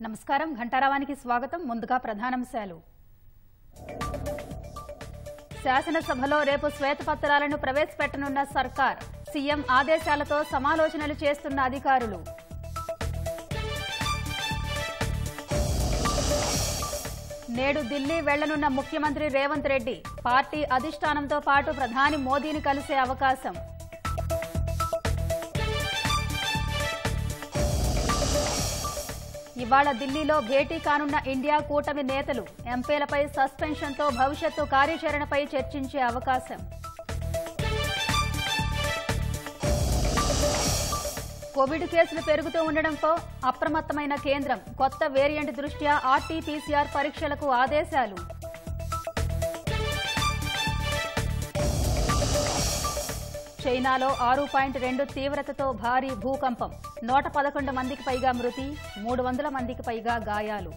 నమస్కారం ఘంటారావానికి స్వాగతం ముందుగా ప్రధానాంశాలు శాసనసభలో రేపు శ్వేతపత్రాలను ప్రవేశపెట్టనున్న సర్కార్ సీఎం ఆదేశాలతో సమాలోచనలు చేస్తున్న అధికారులు నేడు ఢిల్లీ వెళ్లనున్న ముఖ్యమంత్రి రేవంత్ రెడ్డి పార్టీ అధిష్టానంతో పాటు ప్రధాని మోదీని కలిసే అవకాశం ఇవాళ ఢిల్లీలో భేటీ కానున్న ఇండియా కూటమి నేతలు ఎంపీలపై సస్పెన్షన్తో భవిష్యత్తు కార్యాచరణపై చర్చించే అవకాశం కోవిడ్ కేసులు పెరుగుతూ ఉండడంతో అప్రమత్తమైన కేంద్రం కొత్త వేరియంట్ దృష్ట్యా ఆర్టీపీసీఆర్ పరీక్షలకు ఆదేశాలు చైనాలో ఆరు పాయింట్ రెండు తీవ్రతతో భారీ భూకంపం నూట పదకొండు మందికి పైగా మృతి మూడు వందల మందికి పైగా గాయాలు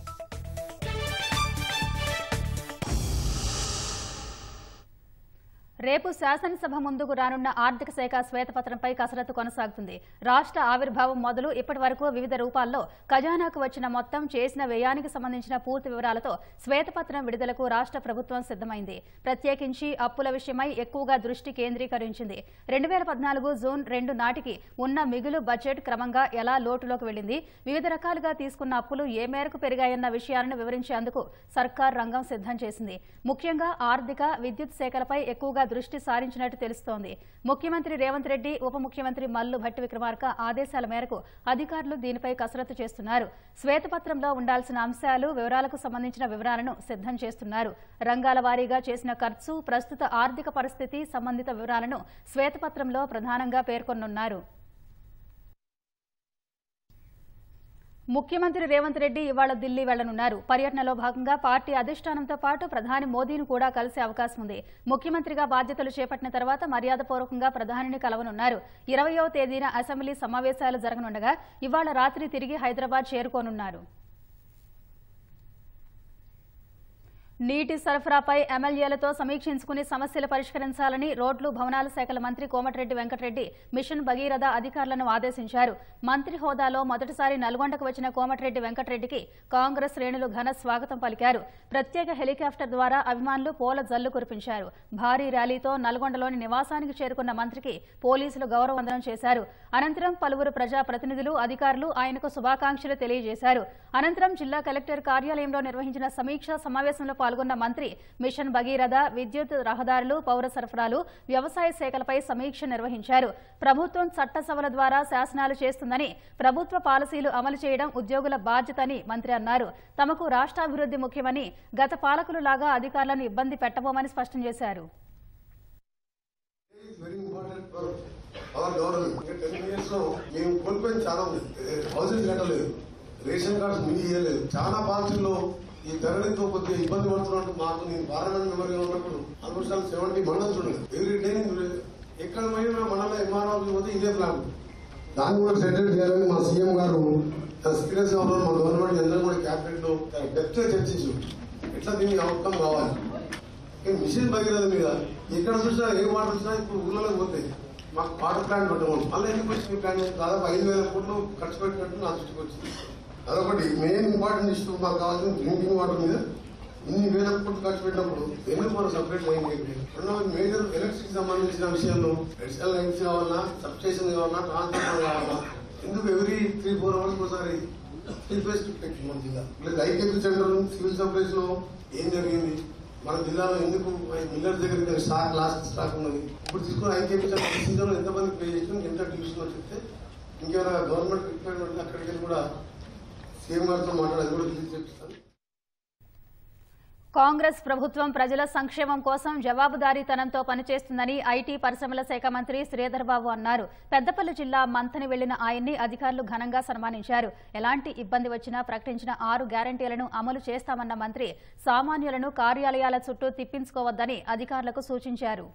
రేపు శాసనసభ ముందుకు రానున్న ఆర్థిక శాఖ శ్వేతపత్రంపై కసరత్తు కొనసాగుతుంది రాష్ట్ర ఆవిర్భావం మొదలు ఇప్పటి వరకు వివిధ రూపాల్లో ఖజానాకు వచ్చిన మొత్తం చేసిన వ్యయానికి సంబంధించిన పూర్తి వివరాలతో శ్వేతపత్రం విడుదలకు రాష్ట్ర ప్రభుత్వం సిద్దమైంది ప్రత్యేకించి అప్పుల విషయమై ఎక్కువగా దృష్టి కేంద్రీకరించింది రెండు వేల పద్నాలుగు జూన్ రెండు నాటికి ఉన్న మిగులు బడ్జెట్ క్రమంగా ఎలా లోటులోకి వెళ్లింది వివిధ రకాలుగా తీసుకున్న అప్పులు ఏ మేరకు పెరిగాయన్న విషయాలను వివరించేందుకు సర్కార్ రంగం సిద్దం చేసింది ముఖ్యంగా ఆర్థిక విద్యుత్ శాఖలపై ఎక్కువగా దృష్టి సారించినట్టు తెలుస్తోంది ముఖ్యమంత్రి రేవంత్ రెడ్డి ఉప ముఖ్యమంత్రి మల్లు భట్టి విక్రమార్క ఆదేశాల మేరకు అధికారులు దీనిపై కసరత్తు చేస్తున్నారు శ్వేతపత్రంలో ఉండాల్సిన అంశాలు వివరాలకు సంబంధించిన వివరాలను సిద్దం చేస్తున్నారు రంగాల వారీగా చేసిన ఖర్చు ప్రస్తుత ఆర్థిక పరిస్థితి సంబంధిత వివరాలను శ్వేతపత్రంలో ప్రధానంగా పేర్కొనున్నారు ముఖ్యమంత్రి రేవంత్ రెడ్డి ఇవాళ ఢిల్లీ వెళ్లనున్నారు పర్యటనలో భాగంగా పార్టీ అధిష్టానంతో పాటు ప్రధాని మోదీని కూడా కలిసే అవకాశం ఉంది ముఖ్యమంత్రిగా బాధ్యతలు చేపట్టిన తర్వాత మర్యాదపూర్వకంగా ప్రధానిని కలవనున్నారు ఇరవయో తేదీన అసెంబ్లీ సమావేశాలు జరగనుండగా ఇవాళ రాత్రి తిరిగి హైదరాబాద్ చేరుకోనున్నారు నీటి సరఫరాపై ఎమ్మెల్యేలతో సమీక్షించుకుని సమస్యలు పరిష్కరించాలని రోడ్లు భవనాల శాఖల మంత్రి కోమటిరెడ్డి వెంకటరెడ్డి మిషన్ భగీరథ అధికారులను ఆదేశించారు మంత్రి హోదాలో మొదటిసారి నల్గొండకు వచ్చిన కోమటిరెడ్డి వెంకటరెడ్డికి కాంగ్రెస్ శ్రేణులు ఘన స్వాగతం పలికారు ప్రత్యేక హెలికాప్టర్ ద్వారా అభిమానులు పూల జల్లు కురిపించారు భారీ ర్యాలీతో నల్గొండలోని నివాసానికి చేరుకున్న మంత్రికి పోలీసులు గౌరవవందనం చేశారు అనంతరం పలువురు ప్రజా ప్రతినిధులు అధికారులు ఆయనకు శుభాకాంక్షలు తెలియజేశారు అనంతరం జిల్లా కలెక్టర్ కార్యాలయంలో నిర్వహించిన సమీక్షా సమావేశంలో పాల్గొన్న మంత్రి మిషన్ భగీరథ విద్యుత్ రహదారులు పౌర సరఫరాలు వ్యవసాయ శాఖలపై సమీక్ష నిర్వహించారు ప్రభుత్వం చట్టసభల ద్వారా శాసనాలు చేస్తుందని ప్రభుత్వ పాలసీలు అమలు చేయడం ఉద్యోగుల బాధ్యతని మంత్రి అన్నారు తమకు రాష్ట్రాభివృద్ధి ముఖ్యమని గత పాలకులు లాగా అధికారులను ఇబ్బంది పెట్టబోమని స్పష్టం చేశారు very important for our government ఇంకా టెన్ ఇయర్స్ లో మేము కోల్పోయింది చాలా ఉంది హౌసింగ్ కట్టలేదు రేషన్ కార్డ్స్ మీ ఇయ్యలేదు చాలా పాలసీల్లో ఈ ధరలతో కొద్దిగా ఇబ్బంది పడుతున్నట్టు మాకు నేను పార్లమెంట్ మెంబర్గా ఉన్నప్పుడు ఆల్మోస్ట్ సెవెంటీ మండల్స్ ఉండేది ఎవ్రీ డే ఎక్కడ పోయినా మండల ఎంఆర్ఓ పోతే ఇదే ప్లాన్ దాన్ని కూడా సెటిల్ చేయాలని మా సీఎం గారు సీరియస్ గా ఉన్నారు మా గవర్నమెంట్ అందరూ కూడా క్యాబినెట్ లో డెప్త్ చర్చించు ఎట్లా దీనికి అవుట్కమ్ కావాలి ఈ మిషన్ భగీరథ మీద ఎక్కడ చూసినా ఏ వాటర్ వచ్చినా ఇప్పుడు ఊళ్ళలోకి పోతాయి మాకు వాటర్ ప్లాంట్ పెట్టమని మళ్ళీ ఎందుకు వచ్చింది ప్లాన్ దాదాపు ఐదు వేల కోట్లు ఖర్చు పెట్టినట్టు నా దృష్టికి వచ్చింది అదొకటి మెయిన్ ఇంపార్టెంట్ ఇష్యూ మాకు కావాల్సిన డ్రింకింగ్ వాటర్ మీద ఇన్ని వేల కోట్లు ఖర్చు పెట్టినప్పుడు ఎందుకు మనం సపరేట్ లైన్ చేయలేదు రెండవది మేజర్ ఎలక్ట్రిక్ సంబంధించిన విషయంలో ఎడిషనల్ లైన్స్ కావాలన్నా సబ్ స్టేషన్ కావాలన్నా ట్రాన్స్ఫార్మర్ కావాలన్నా ఎందుకు ఎవ్రీ త్రీ ఫోర్ అవర్స్ ఒకసారి త్రీ ఫేస్ పెట్టింది మన జిల్లా plus IKP centre civil supplies లో ఏం జరిగింది మన జిల్లాలో ఎందుకు మిల్లర్ దగ్గర ఇంత స్టాక్ లాస్ట్ స్టాక్ ఉన్నది ఇప్పుడు తీసుకున్న ఐకేపీ సెంటర్ సీజన్ లో ఎంతమంది పే చేసినాం ఎంత డివిజన్ చెప్తే ఇంకేమైనా గవర్నమెంట్ రిక్వైర్మెంట్ అక్కడికి వెళ్ళి కూడా సీఎం గారితో మాట్లాడి అది కూడా తెలిసి చెప్తాను కాంగ్రెస్ ప్రభుత్వం ప్రజల సంక్షేమం కోసం జవాబుదారీతనంతో పనిచేస్తుందని ఐటీ పరిశ్రమల శాఖ మంత్రి శ్రీధర్ బాబు అన్నారు పెద్దపల్లి జిల్లా మంథని వెళ్లిన ఆయన్ని అధికారులు ఘనంగా సన్మానించారు ఎలాంటి ఇబ్బంది వచ్చినా ప్రకటించిన ఆరు గ్యారంటీలను అమలు చేస్తామన్న మంత్రి సామాన్యులను కార్యాలయాల చుట్టూ తిప్పించుకోవద్దని అధికారులకు సూచించారు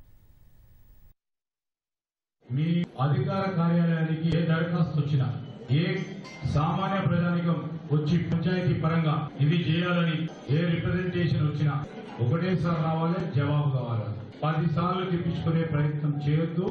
మీ అధికార కార్యాలయానికి ఏ దరఖాస్తు వచ్చినా ఏ సామాన్య ప్రజానికం వచ్చి పంచాయతీ పరంగా ఇది చేయాలని ఏ రిప్రజెంటేషన్ వచ్చినా ఒకటేసారి రావాలి జవాబు కావాలి పది సార్లు తిప్పించుకునే ప్రయత్నం చేయొద్దు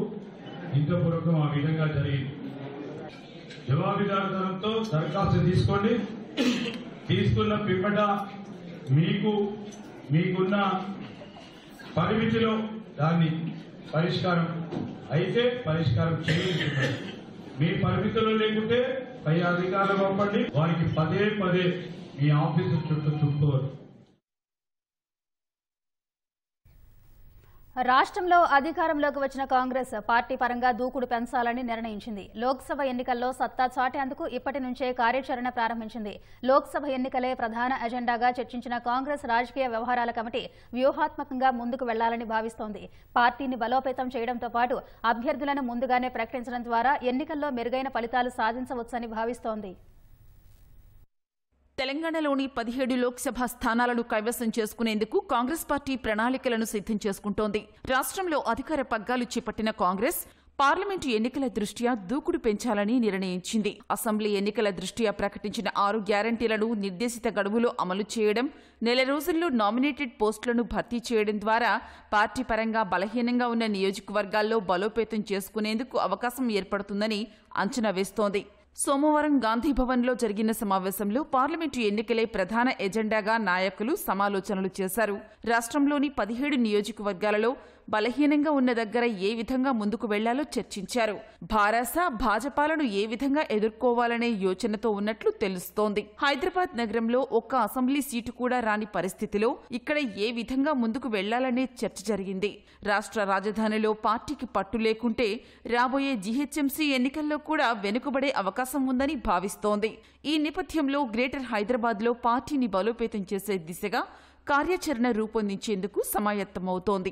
ఇంతవరకు ఆ విధంగా జరిగింది జవాబుదారుతనంతో దరఖాస్తు తీసుకోండి తీసుకున్న పిమ్మట మీకు మీకున్న పరిమితిలో దాన్ని పరిష్కారం అయితే పరిష్కారం చేయించుకోండి మీ పరిమితిలో లేకుంటే పై అధికారులు పంపండి వారికి పదే పదే మీ ఆఫీసు చుట్టూ చుట్టుకోరు రాష్ట్రంలో అధికారంలోకి వచ్చిన కాంగ్రెస్ పార్టీ పరంగా దూకుడు పెంచాలని నిర్ణయించింది లోక్సభ ఎన్నికల్లో సత్తా చాటేందుకు ఇప్పటి నుంచే కార్యాచరణ ప్రారంభించింది లోక్సభ ఎన్నికలే ప్రధాన ఎజెండాగా చర్చించిన కాంగ్రెస్ రాజకీయ వ్యవహారాల కమిటీ వ్యూహాత్మకంగా ముందుకు వెళ్లాలని భావిస్తోంది పార్టీని బలోపేతం చేయడంతో పాటు అభ్యర్థులను ముందుగానే ప్రకటించడం ద్వారా ఎన్నికల్లో మెరుగైన ఫలితాలు సాధించవచ్చని భావిస్తోంది తెలంగాణలోని పదిహేడు లోక్సభ స్థానాలను కైవసం చేసుకునేందుకు కాంగ్రెస్ పార్టీ ప్రణాళికలను సిద్ధం చేసుకుంటోంది రాష్ట్రంలో అధికార పగ్గాలు చేపట్టిన కాంగ్రెస్ పార్లమెంటు ఎన్నికల దృష్ట్యా దూకుడు పెంచాలని నిర్ణయించింది అసెంబ్లీ ఎన్నికల దృష్ట్యా ప్రకటించిన ఆరు గ్యారంటీలను నిర్దేశిత గడువులో అమలు చేయడం నెల రోజుల్లో నామినేటెడ్ పోస్టులను భర్తీ చేయడం ద్వారా పార్టీ పరంగా బలహీనంగా ఉన్న నియోజకవర్గాల్లో బలోపేతం చేసుకునేందుకు అవకాశం ఏర్పడుతుందని అంచనా వేస్తోంది సోమవారం గాంధీభవన్లో జరిగిన సమావేశంలో పార్లమెంటు ఎన్నికలే ప్రధాన ఎజెండాగా నాయకులు సమాలోచనలు చేశారు రాష్ట్రంలోని పదిహేడు నియోజకవర్గాలలో బలహీనంగా ఉన్న దగ్గర ఏ విధంగా ముందుకు వెళ్లాలో చర్చించారు భారాస భాజపాలను ఏ విధంగా ఎదుర్కోవాలనే యోచనతో ఉన్నట్లు తెలుస్తోంది హైదరాబాద్ నగరంలో ఒక్క అసెంబ్లీ సీటు కూడా రాని పరిస్థితిలో ఇక్కడ ఏ విధంగా ముందుకు వెళ్లాలనే చర్చ జరిగింది రాష్ట్ర రాజధానిలో పార్టీకి పట్టు లేకుంటే రాబోయే జీహెచ్ఎంసీ ఎన్నికల్లో కూడా వెనుకబడే అవకాశం ఉందని భావిస్తోంది ఈ నేపథ్యంలో గ్రేటర్ హైదరాబాద్లో పార్టీని బలోపేతం చేసే దిశగా కార్యాచరణ రూపొందించేందుకు సమాయత్తమవుతోంది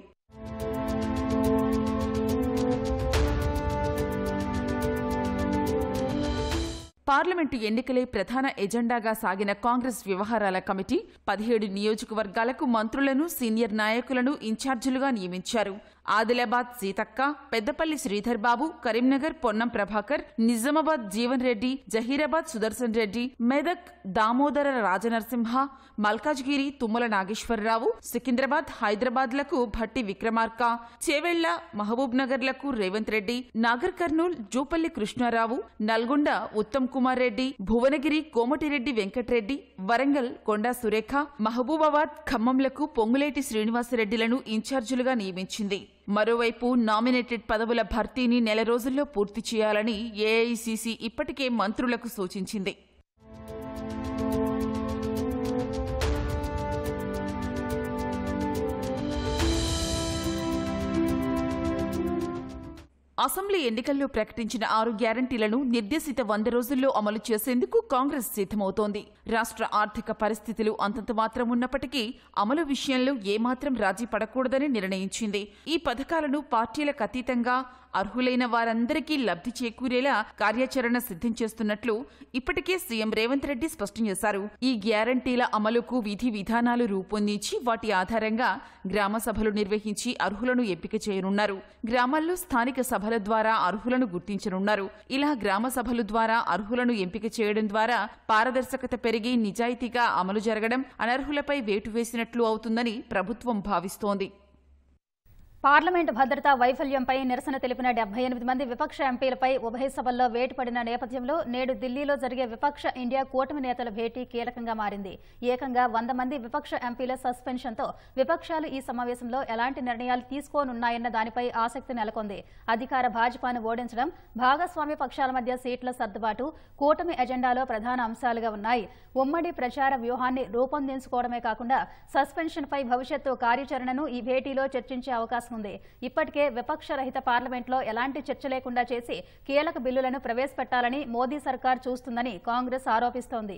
పార్లమెంటు ఎన్నికలే ప్రధాన ఎజెండాగా సాగిన కాంగ్రెస్ వ్యవహారాల కమిటీ పదిహేడు నియోజకవర్గాలకు మంత్రులను సీనియర్ నాయకులను ఇన్ఛార్జీలుగా నియమించారు ఆదిలాబాద్ సీతక్క పెద్దపల్లి శ్రీధర్ బాబు కరీంనగర్ పొన్నం ప్రభాకర్ నిజామాబాద్ జీవన్ రెడ్డి జహీరాబాద్ సుదర్శన్ రెడ్డి మెదక్ దామోదర రాజనరసింహ మల్కాజ్గిరి తుమ్మల నాగేశ్వరరావు సికింద్రాబాద్ హైదరాబాద్లకు భట్టి విక్రమార్క చేవెళ్ల మహబూబ్ నగర్లకు రేవంత్ రెడ్డి నాగర్ కర్నూల్ జూపల్లి కృష్ణారావు నల్గొండ ఉత్తమ్ కుమార్ రెడ్డి భువనగిరి కోమటిరెడ్డి వెంకట్రెడ్డి వరంగల్ కొండా సురేఖ మహబూబాబాద్ ఖమ్మంలకు పొంగులేటి శ్రీనివాసరెడ్డిలను ఇన్ఛార్జీలుగా నియమించింది మరోవైపు నామినేటెడ్ పదవుల భర్తీని నెల రోజుల్లో పూర్తి చేయాలని ఏఐసీసీ ఇప్పటికే మంత్రులకు సూచించింది అసెంబ్లీ ఎన్నికల్లో ప్రకటించిన ఆరు గ్యారంటీలను నిర్దేశిత వంద రోజుల్లో అమలు చేసేందుకు కాంగ్రెస్ సిద్ధమవుతోంది రాష్ట్ర ఆర్థిక పరిస్థితులు అంతంత మాత్రం ఉన్నప్పటికీ అమలు విషయంలో ఏమాత్రం రాజీ పడకూడదని నిర్ణయించింది ఈ పథకాలను పార్టీలకు అతీతంగా అర్హులైన వారందరికీ లబ్ధి చేకూరేలా కార్యాచరణ సిద్ధం చేస్తున్నట్లు ఇప్పటికే సీఎం రేవంత్ రెడ్డి స్పష్టం చేశారు ఈ గ్యారంటీల అమలుకు విధి విధానాలు రూపొందించి వాటి ఆధారంగా గ్రామ సభలు నిర్వహించి అర్హులను ఎంపిక చేయనున్నారు గ్రామాల్లో స్థానిక సభల ద్వారా అర్హులను గుర్తించనున్నారు ఇలా గ్రామ సభలు ద్వారా అర్హులను ఎంపిక చేయడం ద్వారా పారదర్శకత పెరిగి నిజాయితీగా అమలు జరగడం అనర్హులపై వేటు వేసినట్లు అవుతుందని ప్రభుత్వం భావిస్తోంది పార్లమెంట్ భద్రతా వైఫల్యంపై నిరసన తెలిపిన డెబ్బై ఎనిమిది మంది విపక్ష ఎంపీలపై ఉభయ సభల్లో వేటు పడిన నేపథ్యంలో నేడు ఢిల్లీలో జరిగే విపక్ష ఇండియా కూటమి నేతల భేటీ కీలకంగా మారింది ఏకంగా వంద మంది విపక్ష ఎంపీల సస్పెన్షన్తో విపక్షాలు ఈ సమావేశంలో ఎలాంటి నిర్ణయాలు తీసుకోనున్నాయన్న దానిపై ఆసక్తి నెలకొంది అధికార భాజపాను ఓడించడం భాగస్వామ్య పక్షాల మధ్య సీట్ల సర్దుబాటు కూటమి ఎజెండాలో ప్రధాన అంశాలుగా ఉన్నాయి ఉమ్మడి ప్రచార వ్యూహాన్ని రూపొందించుకోవడమే కాకుండా సస్పెన్షన్పై భవిష్యత్తు కార్యాచరణను ఈ భేటీలో చర్చించే అవకాశం ఉంది ఇప్పటికే విపక్ష రహిత పార్లమెంట్లో ఎలాంటి చర్చ లేకుండా చేసి కీలక బిల్లులను ప్రవేశపెట్టాలని మోదీ సర్కార్ చూస్తుందని కాంగ్రెస్ ఆరోపిస్తోంది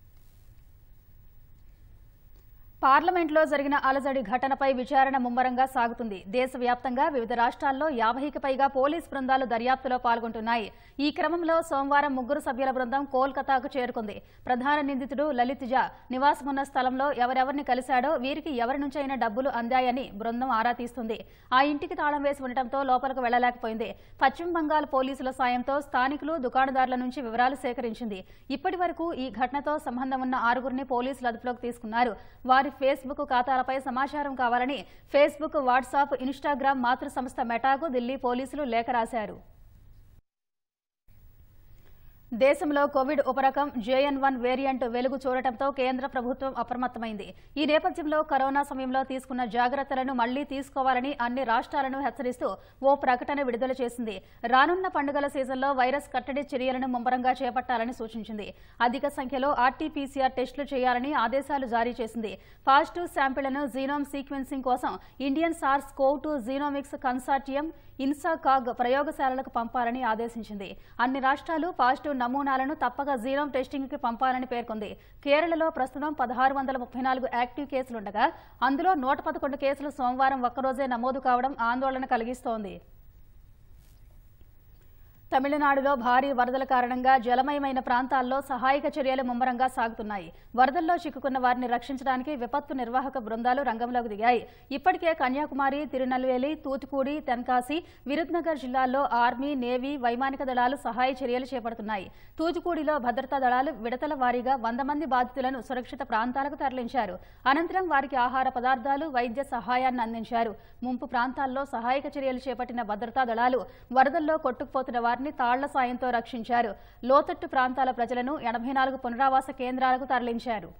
పార్లమెంట్లో జరిగిన అలజడి ఘటనపై విచారణ ముమ్మరంగా సాగుతుంది దేశవ్యాప్తంగా వివిధ రాష్ట్రాల్లో యాభైకి పైగా పోలీస్ బృందాలు దర్యాప్తులో పాల్గొంటున్నాయి ఈ క్రమంలో సోమవారం ముగ్గురు సభ్యుల బృందం కోల్కతాకు చేరుకుంది ప్రధాన నిందితుడు లలిత్ జా నివాసమున్న స్థలంలో ఎవరెవరిని కలిశాడో వీరికి ఎవరి నుంచైనా డబ్బులు అందాయని బృందం ఆరా తీస్తుంది ఆ ఇంటికి తాళం వేసి ఉండటంతో లోపలికి వెళ్లలేకపోయింది పశ్చిమ బంగాల్ పోలీసుల సాయంతో స్థానికులు దుకాణదారుల నుంచి వివరాలు సేకరించింది ఇప్పటి వరకు ఈ ఘటనతో సంబంధం ఉన్న ఆరుగురిని పోలీసులు అదుపులోకి తీసుకున్నారు వారి ఫేస్బుక్ ఖాతాలపై సమాచారం కావాలని ఫేస్బుక్ వాట్సాప్ ఇన్స్టాగ్రామ్ మాతృ సంస్థ మెటాకు ఢిల్లీ పోలీసులు లేఖ రాశారు దేశంలో కోవిడ్ ఉపరకం జేఎన్ వన్ వేరియంట్ వెలుగు చూడటంతో కేంద్ర ప్రభుత్వం అప్రమత్తమైంది ఈ నేపథ్యంలో కరోనా సమయంలో తీసుకున్న జాగ్రత్తలను మళ్లీ తీసుకోవాలని అన్ని రాష్ట్రాలను హెచ్చరిస్తూ ఓ ప్రకటన విడుదల చేసింది రానున్న పండుగల సీజన్లో వైరస్ కట్టడి చర్యలను ముమ్మరంగా చేపట్టాలని సూచించింది అధిక సంఖ్యలో ఆర్టీపీసీఆర్ టెస్టులు చేయాలని ఆదేశాలు జారీ చేసింది పాజిటివ్ శాంపిళ్లను జీనోమ్ సీక్వెన్సింగ్ కోసం Indian SARS CoV two genomics consortium INSACOG ప్రయోగశాలలకు పంపాలని ఆదేశించింది అన్ని రాష్ట్రాలు పాజిటివ్ నమూనాలను తప్పక జీనోమ్ టెస్టింగ్ కి పంపాలని పేర్కొంది కేరళలో ప్రస్తుతం పదహారు వందల ముప్పై నాలుగు యాక్టివ్ కేసులుండగా అందులో నూట పదకొండు కేసులు సోమవారం ఒక్కరోజే నమోదు కావడం ఆందోళన కలిగిస్తోంది తమిళనాడులో భారీ వరదల కారణంగా జలమయమైన ప్రాంతాల్లో సహాయక చర్యలు ముమ్మరంగా సాగుతున్నాయి వరదల్లో చిక్కుకున్న వారిని రక్షించడానికి విపత్తు నిర్వాహక బృందాలు రంగంలోకి దిగాయి ఇప్పటికే కన్యాకుమారి తిరునల్వేలి తూతుకూడి తెన్కాసి విరుద్నగర్ జిల్లాల్లో ఆర్మీ నేవీ వైమానిక దళాలు సహాయ చర్యలు చేపడుతున్నాయి తూతుకూడిలో భద్రతా దళాలు విడతల వారీగా వంద మంది బాధితులను సురక్షిత ప్రాంతాలకు తరలించారు అనంతరం వారికి ఆహార పదార్థాలు వైద్య సహాయాన్ని అందించారు ముంపు ప్రాంతాల్లో సహాయక చర్యలు చేపట్టిన భద్రతా దళాలు వరదల్లో కొట్టుకుపోతున్న వారిని తాళ్ల సాయంతో రక్షించారు లోతట్టు ప్రాంతాల ప్రజలను ఎనభై నాలుగు పునరావాస కేంద్రాలకు తరలించారు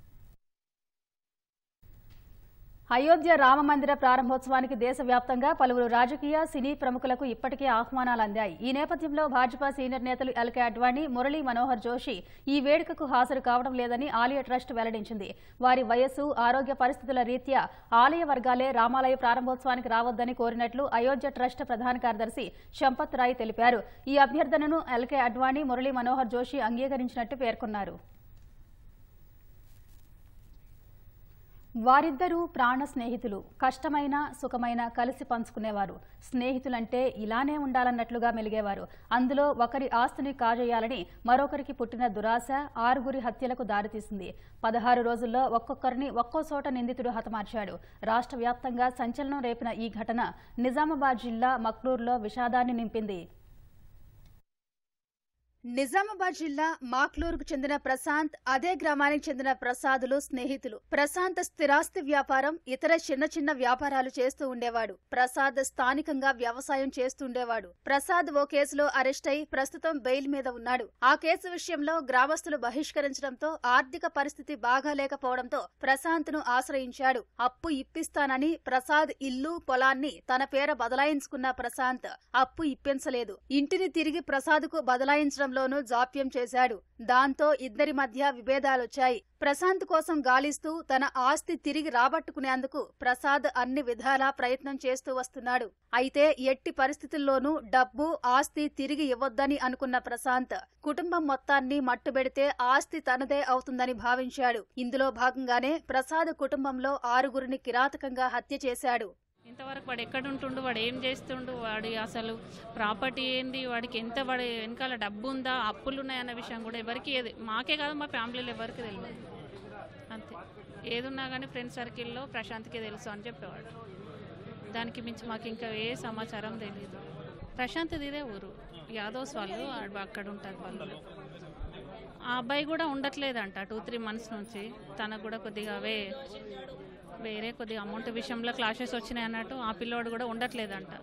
అయోధ్య రామ మందిర ప్రారంభోత్సవానికి దేశవ్యాప్తంగా పలువురు రాజకీయ సినీ ప్రముఖులకు ఇప్పటికే ఆహ్వానాలు అందాయి ఈ నేపథ్యంలో భాజపా సీనియర్ నేతలు ఎల్కే అడ్వాణి మురళీ మనోహర్ జోషి ఈ వేడుకకు హాజరు కావడం లేదని ఆలయ ట్రస్ట్ వెల్లడించింది వారి వయస్సు ఆరోగ్య పరిస్థితుల రీత్యా ఆలయ వర్గాలే రామాలయ ప్రారంభోత్సవానికి రావద్దని కోరినట్లు అయోధ్య ట్రస్ట్ ప్రధాన కార్యదర్శి శంపత్ రాయ్ తెలిపారు ఈ అభ్యర్థనను ఎల్కే అడ్వాణి మురళీ మనోహర్ జోషి అంగీకరించినట్టు పేర్కొన్నారు వారిద్దరూ ప్రాణ స్నేహితులు కష్టమైన సుఖమైన కలిసి పంచుకునేవారు స్నేహితులంటే ఇలానే ఉండాలన్నట్లుగా మెలిగేవారు అందులో ఒకరి ఆస్తిని కాజేయాలని మరొకరికి పుట్టిన దురాశ ఆరుగురి హత్యలకు దారితీసింది పదహారు రోజుల్లో ఒక్కొక్కరిని ఒక్కో చోట నిందితుడు హతమార్చాడు రాష్ట్ర వ్యాప్తంగా సంచలనం రేపిన ఈ ఘటన నిజామాబాద్ జిల్లా మక్లూరులో విషాదాన్ని నింపింది నిజామాబాద్ జిల్లా మాక్లూరుకు చెందిన ప్రశాంత్ అదే గ్రామానికి చెందిన ప్రసాదులు స్నేహితులు ప్రశాంత్ స్థిరాస్తి వ్యాపారం ఇతర చిన్న చిన్న వ్యాపారాలు చేస్తూ ఉండేవాడు ప్రసాద్ స్థానికంగా వ్యవసాయం చేస్తుండేవాడు ప్రసాద్ ఓ కేసులో అరెస్ట్ అయి ప్రస్తుతం బెయిల్ మీద ఉన్నాడు ఆ కేసు విషయంలో గ్రామస్తులు బహిష్కరించడంతో ఆర్థిక పరిస్థితి బాగాలేకపోవడంతో ప్రశాంత్ ను ఆశ్రయించాడు అప్పు ఇప్పిస్తానని ప్రసాద్ ఇల్లు పొలాన్ని తన పేర బదలాయించుకున్న ప్రశాంత్ అప్పు ఇప్పించలేదు ఇంటిని తిరిగి ప్రసాద్ కు బదలాయించడంలోనూ జాప్యం చేశాడు దాంతో ఇద్దరి మధ్య విభేదాలొచ్చాయి ప్రశాంత్ కోసం గాలిస్తూ తన ఆస్తి తిరిగి రాబట్టుకునేందుకు ప్రసాద్ అన్ని విధాలా ప్రయత్నం చేస్తూ వస్తున్నాడు అయితే ఎట్టి పరిస్థితుల్లోనూ డబ్బు ఆస్తి తిరిగి ఇవ్వొద్దని అనుకున్న ప్రశాంత్ కుటుంబం మొత్తాన్ని మట్టుబెడితే ఆస్తి తనదే అవుతుందని భావించాడు ఇందులో భాగంగానే ప్రసాద్ కుటుంబంలో ఆరుగురిని కిరాతకంగా హత్య చేశాడు ఇంతవరకు వాడు ఎక్కడ ఉంటుండు వాడు ఏం చేస్తుండు వాడి అసలు ప్రాపర్టీ ఏంది వాడికి ఎంత వాడి వెనకాల డబ్బు ఉందా అప్పులు ఉన్నాయన్న విషయం కూడా ఎవరికి ఏది మాకే కాదు మా ఫ్యామిలీలో ఎవరికి తెలియదు అంతే ఏదున్నా కానీ ఫ్రెండ్ సర్కిల్లో ప్రశాంత్కి తెలుసు అని చెప్పేవాడు దానికి మించి మాకు ఇంకా ఏ సమాచారం తెలియదు ప్రశాంత్ ఇదే ఊరు యాదవ్స్ వాళ్ళు ఆడ- అక్కడ ఉంటారు వాళ్ళు ఆ అబ్బాయి కూడా ఉండట్లేదంట టూ త్రీ మంత్స్ నుంచి తనకు కూడా కొద్దిగా అవే వేరే కొద్దిగా అమౌంట్ విషయంలో క్లాషెస్ వచ్చినాయి అన్నట్టు ఆ పిల్లోడు కూడా ఉండట్లేదంట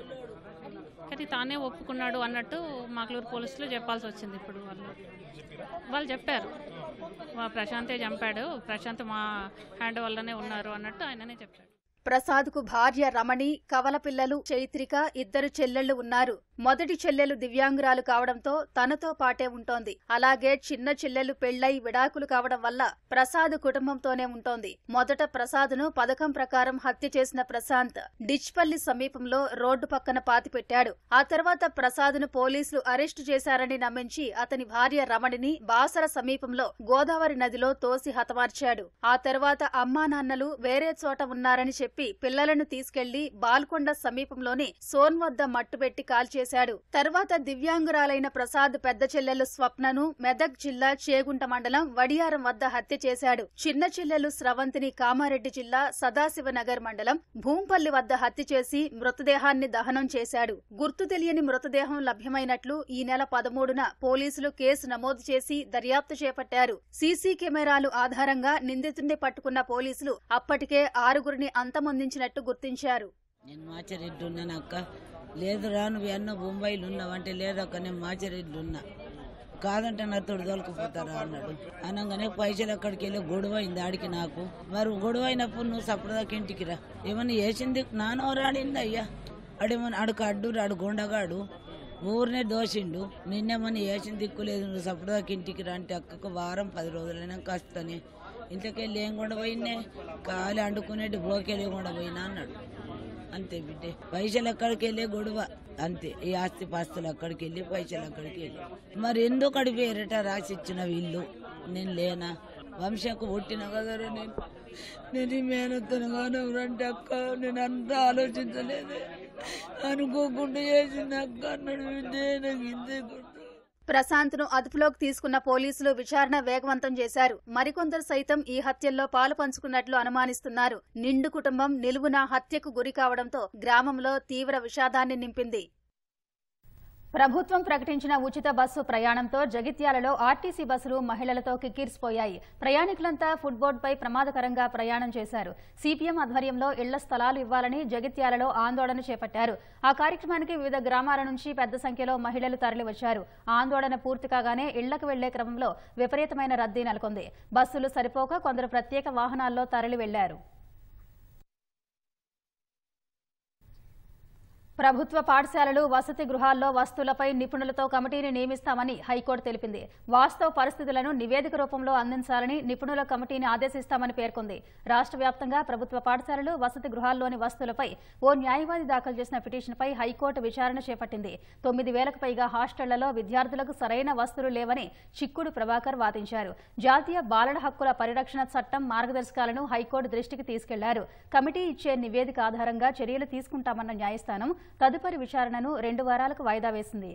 కానీ తానే ఒప్పుకున్నాడు అన్నట్టు మాక్లూరు పోలీసులు చెప్పాల్సి వచ్చింది ఇప్పుడు వాళ్ళు వాళ్ళు చెప్పారు మా ప్రశాంతే చంపాడు ప్రశాంత్ మా హ్యాండ్ వల్లనే ఉన్నారు అన్నట్టు ఆయననే చెప్పాడు ప్రసాద్ కు భార్య రమణి కవల పిల్లలు చైత్రిక ఇద్దరు చెల్లెళ్లు ఉన్నారు మొదటి చెల్లెలు దివ్యాంగురాలు కావడంతో తనతో పాటే ఉంటోంది అలాగే చిన్న చెల్లెలు పెళ్లై విడాకులు కావడం వల్ల ప్రసాద్ కుటుంబంతోనే ఉంటోంది మొదట ప్రసాద్ను పథకం ప్రకారం హత్య చేసిన ప్రశాంత్ డిచ్పల్లి సమీపంలో రోడ్డు పక్కన పాతిపెట్టాడు ఆ తర్వాత ప్రసాద్ను పోలీసులు అరెస్టు చేశారని నమ్మించి అతని భార్య రమణిని బాసర సమీపంలో గోదావరి నదిలో తోసి హతమార్చాడు ఆ తర్వాత అమ్మా నాన్నలు వేరే చోట ఉన్నారని చెప్పి పిల్లలను తీసుకెళ్లి బాల్కొండ సమీపంలోని సోన్ వద్ద మట్టుబెట్టి కాల్చేశాడు తర్వాత దివ్యాంగురాలైన ప్రసాద్ పెద్ద చెల్లెలు స్వప్నను మెదక్ జిల్లా చేగుంట మండలం వడియారం వద్ద హత్య చేశాడు చిన్న చెల్లెలు స్రవంతిని కామారెడ్డి జిల్లా సదాశివనగర్ మండలం భూంపల్లి వద్ద హత్య చేసి మృతదేహాన్ని దహనం చేశాడు గుర్తు తెలియని మృతదేహం లభ్యమైనట్లు ఈ నెల పదమూడున పోలీసులు కేసు నమోదు చేసి దర్యాప్తు చేపట్టారు సీసీ కెమెరాలు ఆధారంగా నిందితుడిని పట్టుకున్న పోలీసులు అప్పటికే ఆరుగురిని అంతమొందించినట్టు గుర్తించారు నేను మాచరెడ్డి ఉన్నాను అక్క లేదురా నువ్వు ఎన్నో బొంబాయిలు ఉన్నావు అంటే లేదక్క నేను మాచరెడ్డి ఉన్నా కాదంటే నాతో దొలకపోతారా అన్నాడు అనగానే పైసలు అక్కడికి వెళ్ళి గొడవ అయింది ఆడికి నాకు మరి గొడవ అయినప్పుడు నువ్వు సపరదాకా ఇంటికి రా ఏమన్నా వేసింది నానవరాడింది అయ్యా ఆడేమన్నా ఆడుకు అడ్డు రాడు గొండగాడు ఊరినే దోషిండు నిన్నేమని వేసిన దిక్కులేదు నువ్వు సపరదాకా ఇంటికి రా అంటే అక్కకు వారం పది రోజులైనాక వస్తానే ఇంతకెళ్ళి ఏం కూడా పోయినే కాలి అండుకునేటి బోకెళ్ళి కూడా పోయినా అన్నాడు అంతే బిడ్డే పైసలు అక్కడికి వెళ్ళే గొడవ అంతే ఈ ఆస్తి పాస్తులు అక్కడికి వెళ్ళి పైసలు అక్కడికి వెళ్ళి మరి ఎందుకు అడిపోయారట రాసి ఇచ్చిన వీళ్ళు నేను లేనా వంశకు పుట్టిన కదరా నేను నేను ఈ మేనత్తను కానవరంటే అక్క నేను అంత ఆలోచించలేదు అనుకోకుండా చేసింది అక్క అన్నాడు బిడ్డే నాకు ఇంతే గుర్తు ప్రశాంత్ను అదుపులోకి తీసుకున్న పోలీసులు విచారణ వేగవంతం చేశారు మరికొందరు సైతం ఈ హత్యల్లో పాలు పంచుకున్నట్లు అనుమానిస్తున్నారు నిండు కుటుంబం నిలువున హత్యకు గురి కావడంతో గ్రామంలో తీవ్ర విషాదాన్ని నింపింది ప్రభుత్వం ప్రకటించిన ఉచిత బస్సు ప్రయాణంతో జగిత్యాలలో ఆర్టీసీ బస్సులు మహిళలతో కిక్కిరిసిపోయాయి ప్రయాణికులంతా ఫుట్బోర్డ్పై ప్రమాదకరంగా ప్రయాణం చేశారు సిపిఎం ఆధ్వర్యంలో ఇళ్ల స్థలాలు ఇవ్వాలని జగిత్యాలలో ఆందోళన చేపట్టారు ఆ కార్యక్రమానికి వివిధ గ్రామాల నుంచి పెద్ద సంఖ్యలో మహిళలు తరలివచ్చారు ఆందోళన పూర్తి కాగానే ఇళ్లకు వెళ్లే క్రమంలో విపరీతమైన రద్దీ నెలకొంది బస్సులు సరిపోక కొందరు ప్రత్యేక వాహనాల్లో తరలి వెళ్లారు ప్రభుత్వ పాఠశాలలు వసతి గృహాల్లో వస్తువులపై నిపుణులతో కమిటీని నియమిస్తామని హైకోర్టు తెలిపింది వాస్తవ పరిస్థితులను నివేదిక రూపంలో అందించాలని నిపుణుల కమిటీని ఆదేశిస్తామని పేర్కొంది రాష్ట్ర వ్యాప్తంగా ప్రభుత్వ పాఠశాలలు వసతి గృహాల్లోని వస్తువులపై ఓ న్యాయవాది దాఖలు చేసిన పిటిషన్పై హైకోర్టు విచారణ చేపట్టింది తొమ్మిది వేలకు పైగా హాస్టళ్లలో విద్యార్థులకు సరైన వస్తువులు లేవని చిక్కుడు ప్రభాకర్ వాదించారు జాతీయ బాలల హక్కుల పరిరక్షణ చట్టం మార్గదర్శకాలను హైకోర్టు దృష్టికి తీసుకెళ్లారు కమిటీ ఇచ్చే నివేదిక ఆధారంగా చర్యలు తీసుకుంటామన్న న్యాయస్థానం తదుపరి విచారణను రెండు వారాలకు వాయిదా వేసింది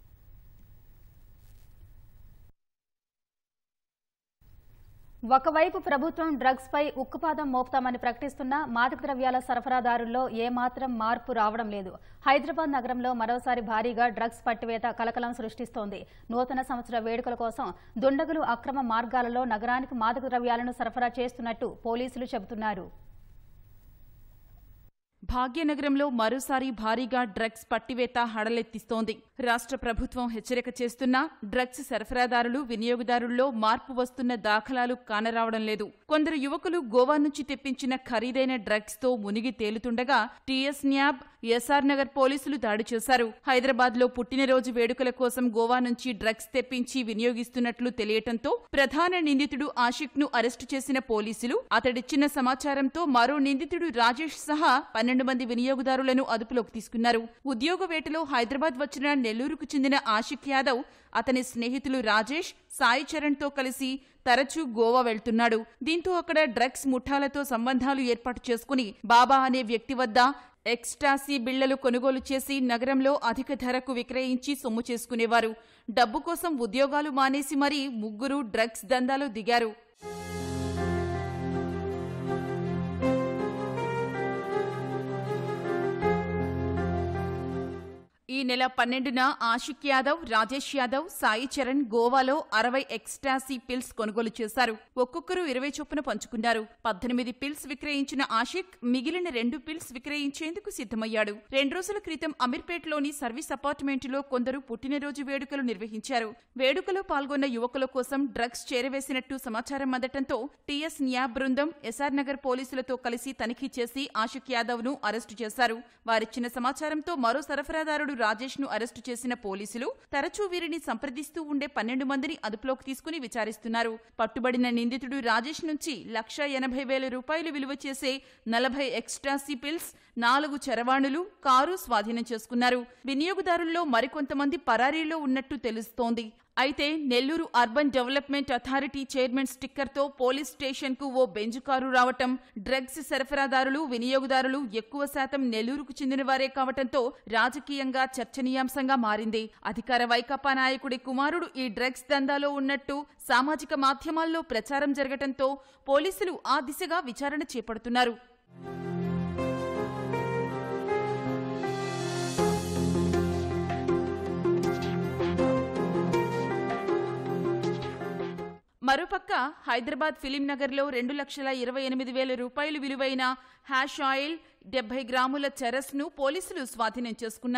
ఒకవైపు ప్రభుత్వం డ్రగ్స్ పై ఉక్కుపాదం మోపుతామని ప్రకటిస్తున్నా మాదక ద్రవ్యాల సరఫరాదారుల్లో ఏమాత్రం మార్పు రావడం లేదు హైదరాబాద్ నగరంలో మరోసారి భారీగా డ్రగ్స్ పట్టివేత కలకలం సృష్టిస్తోంది నూతన సంవత్సర వేడుకల కోసం దుండగులు అక్రమ మార్గాలలో నగరానికి మాదక ద్రవ్యాలను సరఫరా చేస్తున్నట్టు పోలీసులు చెబుతున్నారు భాగ్యనగరంలో మరోసారి భారీగా డ్రగ్స్ పట్టివేత హడలెత్తిస్తోంది రాష్ట్ర ప్రభుత్వం హెచ్చరిక చేస్తున్నా డ్రగ్స్ సరఫరాదారులు వినియోగదారుల్లో మార్పు వస్తున్న దాఖలాలు కానరావడం లేదు కొందరు యువకులు గోవా నుంచి తెప్పించిన ఖరీదైన డ్రగ్స్ తో మునిగి తేలుతుండగా టీఎస్ న్యాబ్ ఎస్ఆర్ నగర్ పోలీసులు దాడి చేశారు హైదరాబాద్ లో పుట్టినరోజు వేడుకల కోసం గోవా నుంచి డ్రగ్స్ తెప్పించి వినియోగిస్తున్నట్లు తెలియటంతో ప్రధాన నిందితుడు ఆషిక్ ను అరెస్టు చేసిన పోలీసులు అతడిచ్చిన సమాచారంతో మరో నిందితుడు రాజేష్ సహా పన్నెండు మంది వినియోగదారులను అదుపులోకి తీసుకున్నారు ఉద్యోగ వేటలో హైదరాబాద్ వచ్చిన నెల్లూరుకు చెందిన ఆషిక్ యాదవ్ అతని స్నేహితులు రాజేష్ సాయి చరణ్ తో కలిసి తరచూ గోవా వెళ్తున్నాడు దీంతో అక్కడ డ్రగ్స్ ముఠాలతో సంబంధాలు ఏర్పాటు చేసుకుని బాబా అనే వ్యక్తి వద్ద ఎక్స్టాసీ బిళ్లలు కొనుగోలు చేసి నగరంలో అధిక ధరకు విక్రయించి సొమ్ము చేసుకునేవారు డబ్బు కోసం ఉద్యోగాలు మానేసి మరీ ముగ్గురు డ్రగ్స్ దందాలో దిగారు ఈ నెల పన్నెండున ఆషిక్ యాదవ్ రాజేష్ యాదవ్ సాయి చరణ్ గోవాలో అరవై ఎక్స్టాసీ పిల్స్ కొనుగోలు చేశారు ఒక్కొక్కరు ఇరవై చొప్పున పంచుకున్నారు పద్దెనిమిది పిల్స్ విక్రయించిన ఆషిక్ మిగిలిన రెండు పిల్స్ విక్రయించేందుకు సిద్ధమయ్యాడు రెండు రోజుల క్రితం అమీర్పేటలోని సర్వీస్ అపార్ట్మెంటులో కొందరు పుట్టినరోజు వేడుకలు నిర్వహించారు వేడుకలో పాల్గొన్న యువకుల కోసం డ్రగ్స్ చేరవేసినట్టు సమాచారం అందటంతో టీఎస్ న్యా బృందం ఎస్ఆర్ నగర్ పోలీసులతో కలిసి తనిఖీ చేసి ఆషిక్ యాదవ్ ను అరెస్టు చేశారు వారిచ్చిన సమాచారంతో మరో సరఫరాదారుడు రాజేష్ ను అరెస్టు చేసిన పోలీసులు తరచూ వీరిని సంప్రదిస్తూ ఉండే పన్నెండు మందిని అదుపులోకి తీసుకుని విచారిస్తున్నారు పట్టుబడిన నిందితుడు రాజేష్ నుంచి లక్ష ఎనభై వేల రూపాయలు విలువ చేసే నలభై ఎక్స్ట్రాసీ పిల్స్ నాలుగు చరవాణులు కారు స్వాధీనం చేసుకున్నారు వినియోగదారుల్లో మరికొంతమంది పరారీలో ఉన్నట్టు తెలుస్తోంది అయితే Nellore urban development authority chairman స్టిక్కర్తో పోలీస్ స్టేషన్కు ఓ బెంజ్ కారు రావటం డ్రగ్స్ సరఫరాదారులు వినియోగదారులు ఎక్కువ శాతం నెల్లూరుకు చెందినవారే కావటంతో రాజకీయంగా చర్చనీయాంశంగా మారింది అధికార వైకాపా నాయకుడి కుమారుడు ఈ డ్రగ్స్ దందాలో ఉన్నట్టు సామాజిక మాధ్యమాల్లో ప్రచారం జరగటంతో పోలీసులు ఆ దిశగా విచారణ చేపడుతున్నారు మరోపక్క హైదరాబాద్ ఫిలిం నగర్లో రెండు లక్షల ఇరవై ఎనిమిది వేల రూపాయలు విలువైన హ్యాష్ ఆయిల్ డెబ్బై గ్రాముల చరస్ను పోలీసులు స్వాధీనం చేసుకున్నారు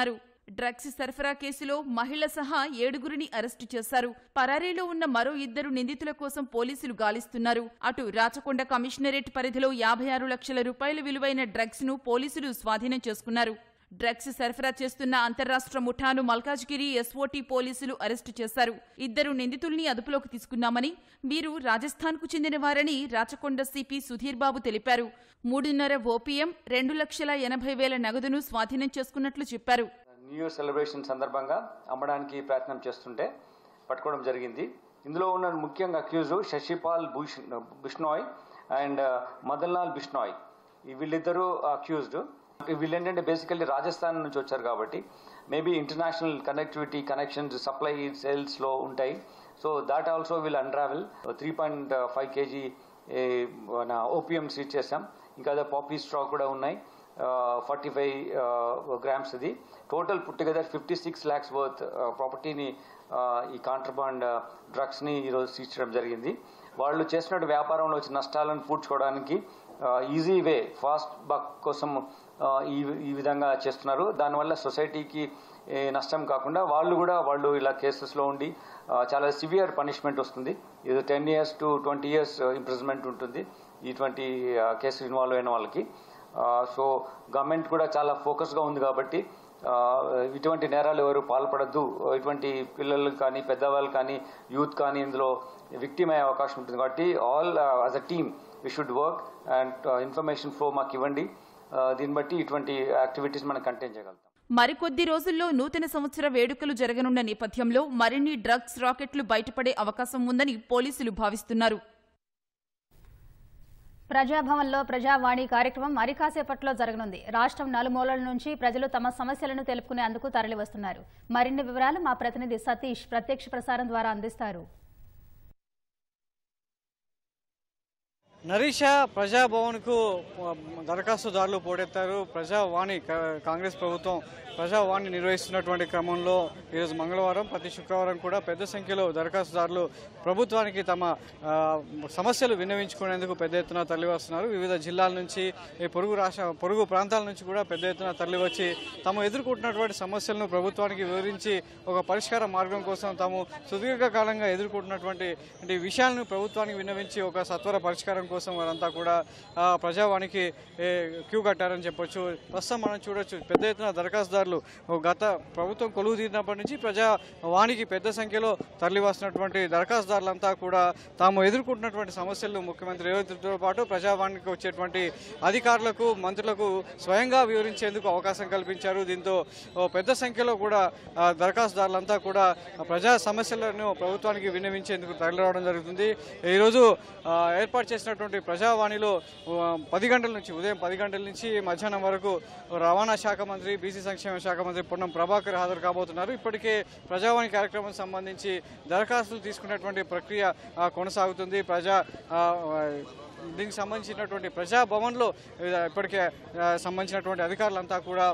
డ్రగ్స్ సరఫరా కేసులో మహిళ సహా ఏడుగురిని అరెస్టు చేశారు పరారీలో ఉన్న మరో ఇద్దరు నిందితుల కోసం పోలీసులు గాలిస్తున్నారు అటు రాచకొండ కమిషనరేట్ పరిధిలో యాభై ఆరు లక్షల రూపాయల విలువైన డ్రగ్స్ ను పోలీసులు స్వాధీనం చేసుకున్నారు డ్రగ్స్ సరఫరా చేస్తున్న అంతర్రాష్ట్ర ముఠాను మల్కాజ్గిరి ఎస్ఓటీ పోలీసులు అరెస్టు చేశారు ఇద్దరు నిందితుల్ని అదుపులోకి తీసుకున్నామని వీరు రాజస్థాన్కు చెందిన వారని రాచకొండ సిపి సుధీర్ బాబు తెలిపారు మూడున్నర ఓపీఎం రెండు లక్షల ఎనభై వేల నగదును స్వాధీనం చేసుకున్నట్లు చెప్పారు న్యూ ఇయర్ సెలబ్రేషన్ సందర్భంగా అమ్మడానికి ప్రయత్నం చేస్తుంటే పట్టుకోవడం జరిగింది ఇందులో ఉన్న ముఖ్యంగా అక్యూజ్ శశిపాల్ భూష్ బిష్నాయ్ అండ్ మదన్లాల్ బిష్నాయ్ ఈ వీళ్ళిద్దరూ అక్యూజ్డ్ వీళ్ళు ఏంటంటే బేసికల్లీ రాజస్థాన్ నుంచి వచ్చారు కాబట్టి maybe international connectivity connections supply సేల్స్లో ఉంటాయి so that also will unravel three point five KG మన ఓపీఎం సీట్ చేసాం ఇంకా అదే పాపీ స్ట్రా కూడా ఉన్నాయి ఫార్టీ ఫైవ్ గ్రామ్స్ ఇది total put together fifty six lakhs worth ప్రాపర్టీని ఈ కాంట్రబాండ్ డ్రగ్స్ని ఈరోజు సీజ్ చేయడం జరిగింది వాళ్ళు చేసినట్టు వ్యాపారంలో వచ్చిన నష్టాలను పూడ్చుకోవడానికి ఈజీ వే ఫాస్ట్ బక్ కోసం ఆ, ఈ ఈ విధంగా చేస్తున్నారు దానివల్ల సొసైటీకి ఏ, నష్టం కాకుండా వాళ్ళు కూడా వాళ్ళు ఇలా కేసెస్లో ఉండి ఆ, చాలా సివియర్ పనిష్మెంట్ వస్తుంది ఇది ten years to twenty years imprisonment ఉంటుంది ఇటువంటి కేసు ఇన్వాల్వ్ అయిన వాళ్ళకి సో గవర్నమెంట్ కూడా చాలా ఫోకస్గా ఉంది కాబట్టి ఆ, ఇటువంటి నేరాలు ఎవరు పాల్పడద్దు ఇటువంటి పిల్లలు కానీ పెద్దవాళ్ళు కానీ యూత్ కానీ ఇందులో విక్టిమ్ అయ్యే అవకాశం ఉంటుంది కాబట్టి all as a team we should work and information flow మాకు ఇవ్వండి ఆ, దీన్ని బట్టి ఇటువంటి యాక్టివిటీస్ మనం కంటైన్ చేయగలుగుతాం మరికొద్ది రోజుల్లో నూతన సంవత్సర వేడుకలు జరగనున్న నేపథ్యంలో మరిన్ని డ్రగ్స్ రాకెట్లు బయటపడే అవకాశం ఉందని పోలీసులు భావిస్తున్నారు ప్రజాభవన్లో ప్రజావాణి కార్యక్రమం అరికాసేపట్లో జరగనుంది రాష్ట్రం నలుమూలల నుంచి ప్రజలు తమ సమస్యలను తెలుపుకునేందుకు తరలివస్తున్నారు మరిన్ని వివరాలు మా ప్రతినిధి సతీష్ ప్రత్యక్ష ప్రసారం ద్వారా అందిస్తారు నరీష ప్రజాభవన్కు దరఖాస్తుదారులు పోటెత్తారు ప్రజావాణి కా- కాంగ్రెస్ ప్రభుత్వం ప్రజావాణి నిర్వహిస్తున్నటువంటి క్రమంలో ఈరోజు మంగళవారం ప్రతి శుక్రవారం కూడా పెద్ద సంఖ్యలో దరఖాస్తుదారులు ప్రభుత్వానికి తమ ఆ, సమస్యలు విన్నవించుకునేందుకు పెద్ద ఎత్తున తరలివస్తున్నారు వివిధ జిల్లాల నుంచి ఈ పొరుగు రాష్ట్ర పొరుగు ప్రాంతాల నుంచి కూడా పెద్ద ఎత్తున తరలివచ్చి తాము ఎదుర్కొంటున్నటువంటి సమస్యలను ప్రభుత్వానికి వివరించి ఒక పరిష్కార మార్గం కోసం తాము సుదీర్ఘకాలంగా ఎదుర్కొంటున్నటువంటి అంటే విషయాలను ప్రభుత్వానికి విన్నవించి ఒక సత్వర పరిష్కారం కోసం వారంతా కూడా ఆ, ప్రజావాణికి ఏ, క్యూ కట్టారని చెప్పొచ్చు ప్రస్తుతం మనం చూడొచ్చు పెద్ద ఎత్తున దరఖాస్తుదారులు ఓ గత ప్రభుత్వం కొలువు తీరినప్పటి నుంచి ప్రజావాణికి పెద్ద సంఖ్యలో తరలి వస్తున్నటువంటి దరఖాస్తుదారులంతా కూడా తాము ఎదుర్కొంటున్నటువంటి సమస్యలను ముఖ్యమంత్రి రేవంత్ రెడ్డితో పాటు ప్రజావాణికి వచ్చేటువంటి అధికారులకు మంత్రులకు స్వయంగా వివరించేందుకు అవకాశం కల్పించారు దీంతో ఓ పెద్ద సంఖ్యలో కూడా ఆ, దరఖాస్తుదారులంతా కూడా ప్రజా సమస్యలను ప్రభుత్వానికి విన్నవించేందుకు తరలిరావడం జరుగుతుంది ఈరోజు ఆ, ఏర్పాటు చేసినటువంటి ప్రజావాణిలో ఆ, పది గంటల నుంచి ఉదయం పది గంటల నుంచి మధ్యాహ్నం వరకు రవాణా శాఖ మంత్రి బీసీ సంక్షేమ శాఖ మంత్రి పొన్నం ప్రభాకర్ హాజరు కాబోతున్నారు ఇప్పటికే ప్రజావాణి కార్యక్రమం సంబంధించి దరఖాస్తులు తీసుకునేటువంటి ప్రక్రియ ఆ, కొనసాగుతుంది ప్రజా ఆ, దీనికి సంబంధించినటువంటి ప్రజాభవన్లో ఆ, ఇప్పటికే ఆ, సంబంధించినటువంటి అధికారులంతా కూడా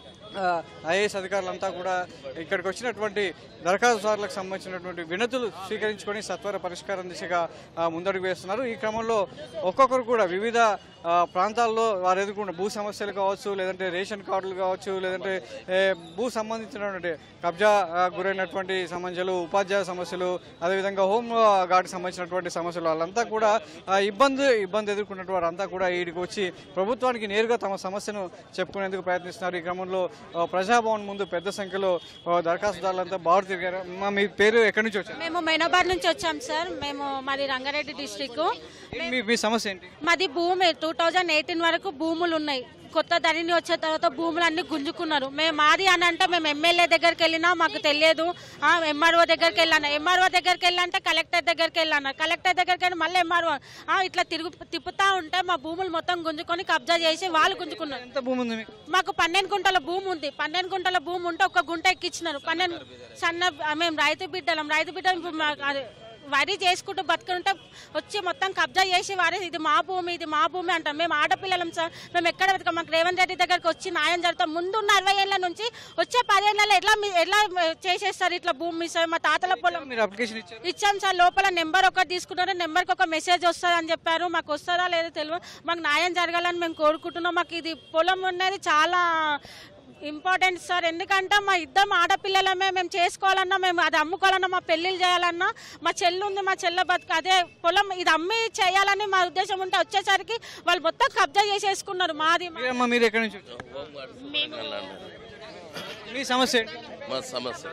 ఐఏఎస్ అధికారులంతా కూడా ఇక్కడికి వచ్చినటువంటి దరఖాస్తుదారులకు సంబంధించినటువంటి వినతులు స్వీకరించుకొని సత్వర పరిష్కారం దిశగా ఆ, ముందడుగు వేస్తున్నారు ఈ క్రమంలో ఒక్కొక్కరు కూడా వివిధ ఆ, ప్రాంతాల్లో వారు ఎదుర్కొన్న భూ సమస్యలు కావచ్చు లేదంటే రేషన్ కార్డులు కావచ్చు లేదంటే ఏ, భూ సంబంధించినటువంటి కబ్జా ఆ, గురైనటువంటి సమస్యలు ఉపాధ్యాయ సమస్యలు అదేవిధంగా హోమ్ ఆ, గార్డుకి సంబంధించినటువంటి సమస్యలు వాళ్ళంతా కూడా ఆ, ఇబ్బంది ఇబ్బంది ఎదుర్కొన్నటువంటి వారంతా కూడా ఈడికి వచ్చి ప్రభుత్వానికి నేరుగా తమ సమస్యను చెప్పుకునేందుకు ప్రయత్నిస్తున్నారు ఈ క్రమంలో ఆ, ప్రజాభవన్ ముందు పెద్ద సంఖ్యలో ఆ, దరఖాస్తుదారులంతా బారు తిరిగారు అమ్మా, మీ పేరు ఎక్కడి నుంచి వచ్చారు మేము మైనాబాద్ నుంచి వచ్చాం సార్ మేము మాది రంగారెడ్డి డిస్టిక్ మీ మీ సమస్య ఏంటి మాది భూమి టూ థౌజండ్ ఎయిటీన్ వరకు భూములు ఉన్నాయి కొత్త ధరణి వచ్చిన తర్వాత భూములు అన్ని గుంజుకున్నారు మేము మాది అని అంటే మేము ఎమ్మెల్యే దగ్గరికి వెళ్ళినా మాకు తెలియదు ఎంఆర్ఓ దగ్గరికి వెళ్ళాను ఎంఆర్ఓ దగ్గరికి వెళ్ళంటే కలెక్టర్ దగ్గరికి వెళ్ళాను కలెక్టర్ దగ్గరికి వెళ్ళి మళ్ళీ ఎంఆర్ఓ ఇట్లా తిరుగు తిప్పుతా ఉంటే మా భూములు మొత్తం గుంజుకొని కబ్జా చేసి వాళ్ళు గుంజుకున్నారు ఎంత భూమి ఉంది మీకు మాకు పన్నెండు గుంటల భూమి ఉంది పన్నెండు గుంటల భూమి ఉంటే ఒక గుంట ఎక్కించినారు పన్నెండు సన్న మేము రైతు బిడ్డలం రైతు బిడ్డలం ఇప్పుడు మాకు అది వరి చేసుకుంటూ బతుకుంటే వచ్చి మొత్తం కబ్జా చేసి వారి ఇది మా భూమి ఇది మా భూమి అంటాం మేము ఆడపిల్లలం సార్ మేము ఎక్కడ బతకం మాకు రేవంత్ రెడ్డి దగ్గరికి వచ్చి న్యాయం జరుగుతాం ముందున్న అరవై ఏళ్ళ నుంచి వచ్చే పదేళ్ళలో ఎట్లా మీ- ఎట్లా చేసేస్తారు ఇట్లా భూమి సార్ మా తాతల పొలం మీరు అప్లికేషన్ ఇచ్చారు ఇచ్చాం సార్ లోపల నెంబర్ ఒకటి తీసుకున్నారు నెంబర్కి ఒక మెసేజ్ వస్తుంది అని చెప్పారు మాకు వస్తుందా లేదో తెలియదు మాకు న్యాయం జరగాలని మేము కోరుకుంటున్నాం మాకు ఇది పొలం అనేది చాలా ఇంపార్టెంట్ సార్ ఎందుకంటే మా ఇద్దరం ఆడపిల్లలమే మేము చేసుకోవాలన్నా మేము అది అమ్ముకోవాలన్నా మా పెళ్ళిళ్ళు చేయాలన్నా మా చెల్లి ఉంది మా చెల్ల బతుకు అదే పొలం ఇది అమ్మి చేయాలని మా ఉద్దేశం ఉంటే వచ్చేసరికి వాళ్ళు మొత్తం కబ్జా చేసేసుకున్నారు మాది మా- మీరమ్మా మీరు ఎక్కడి నుంచి వచ్చారు? మీ సమస్య ఏంటి? మా సమస్య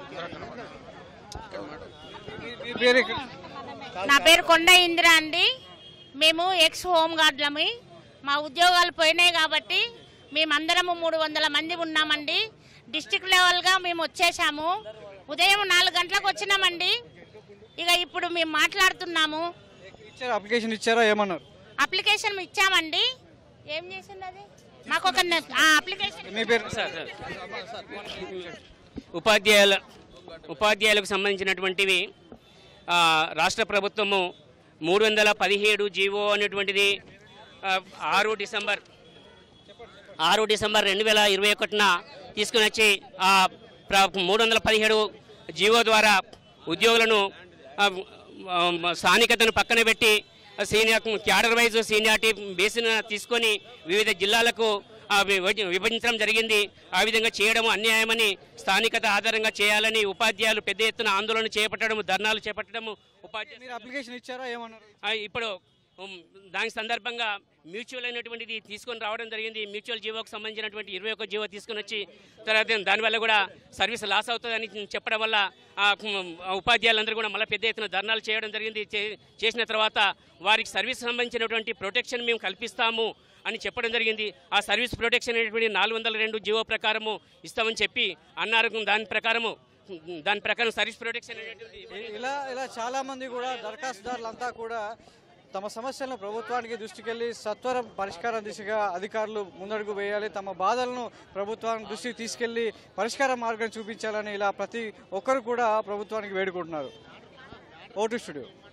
మీ- మీ పేరు ఎక్కడ నా పేరు కొండ ఇందిరా అండి మేము ఎక్స్ హోమ్ గార్డులమి మా ఉద్యోగాలు పోయినాయి కాబట్టి మేమందరము మూడు వందల మంది ఉన్నామండి డిస్టిక్ లెవెల్గా మేము వచ్చేసాము ఉదయం నాలుగు గంటలకు వచ్చినామండి ఇక ఇప్పుడు మేము మాట్లాడుతున్నాము ఇచ్చారా అప్లికేషన్ ఇచ్చారా ఏమన్నారు అప్లికేషన్ ఇచ్చామండి ఏం చేసింది అది మాకు ఒక నె- ఆ, అప్లికేషన్ మీ పేరు ఉపాధ్యాయుల ఉపాధ్యాయులకు సంబంధించినటువంటివి ఆ, రాష్ట్ర ప్రభుత్వము మూడు వందల పదిహేడు జీవో అనేటువంటిది ఆ, ఆరు డిసెంబర్ ఆరు డిసెంబర్ రెండు వేల ఇరవై ఒకటిన తీసుకుని వచ్చి ఆ ప్ర- మూడు వందల పదిహేడు జీవో ద్వారా ఉద్యోగులను ఆ, ఆ, స్థానికతను పక్కన పెట్టి సీనియర్ క్యాడర్ వైజ్ సీనియారిటీ బేసిన తీసుకొని వివిధ జిల్లాలకు ఆ, విభజ- విభజించడం జరిగింది ఆ విధంగా చేయడం అన్యాయమని స్థానికత ఆధారంగా చేయాలని ఉపాధ్యాయులు పెద్ద ఎత్తున ఆందోళన చేపట్టడం ధర్నాలు చేపట్టడం ఉపాధ్యాయులు మీరు అప్లికేషన్ ఇచ్చారా ఏమన్నారు ఆ, ఇప్పుడు ఉమ్, దాని సందర్భంగా మ్యూచువల్ అయినటువంటిది తీసుకొని రావడం జరిగింది మ్యూచువల్ జీవోకి సంబంధించినటువంటి ఇరవై ఒక్క జీవో తీసుకొని వచ్చి తర్వాత దానివల్ల కూడా సర్వీస్ లాస్ అవుతుందని చెప్పడం వల్ల ఆ, ఉమ్, ఆ ఉపాధ్యాయులందరూ కూడా మళ్ళీ పెద్ద ఎత్తున ధర్నాలు చేయడం జరిగింది చే- చేసిన తర్వాత వారికి సర్వీస్ సంబంధించినటువంటి ప్రొటెక్షన్ మేము కల్పిస్తాము అని చెప్పడం జరిగింది ఆ సర్వీస్ ప్రొటెక్షన్ అనేటువంటి నాలుగు వందల రెండు జీవో ప్రకారము ఇస్తామని చెప్పి అన్నారు దాని ప్రకారము దాని ప్రకారం సర్వీస్ ప్రొటెక్షన్ అనేటువంటిది ఇలా ఇలా చాలా మంది కూడా దరఖాస్తుదారులంతా కూడా తమ సమస్యలను ప్రభుత్వానికి దృష్టికెళ్లి సత్వరం పరిష్కారం దిశగా అధికారులు ముందడుగు వేయాలి తమ బాధలను ప్రభుత్వానికి దృష్టికి తీసుకెళ్లి పరిష్కార మార్గం చూపించాలని ఇలా ప్రతి ఒక్కరు కూడా ప్రభుత్వానికి వేడుకుంటున్నారు ఓటు స్టూడియో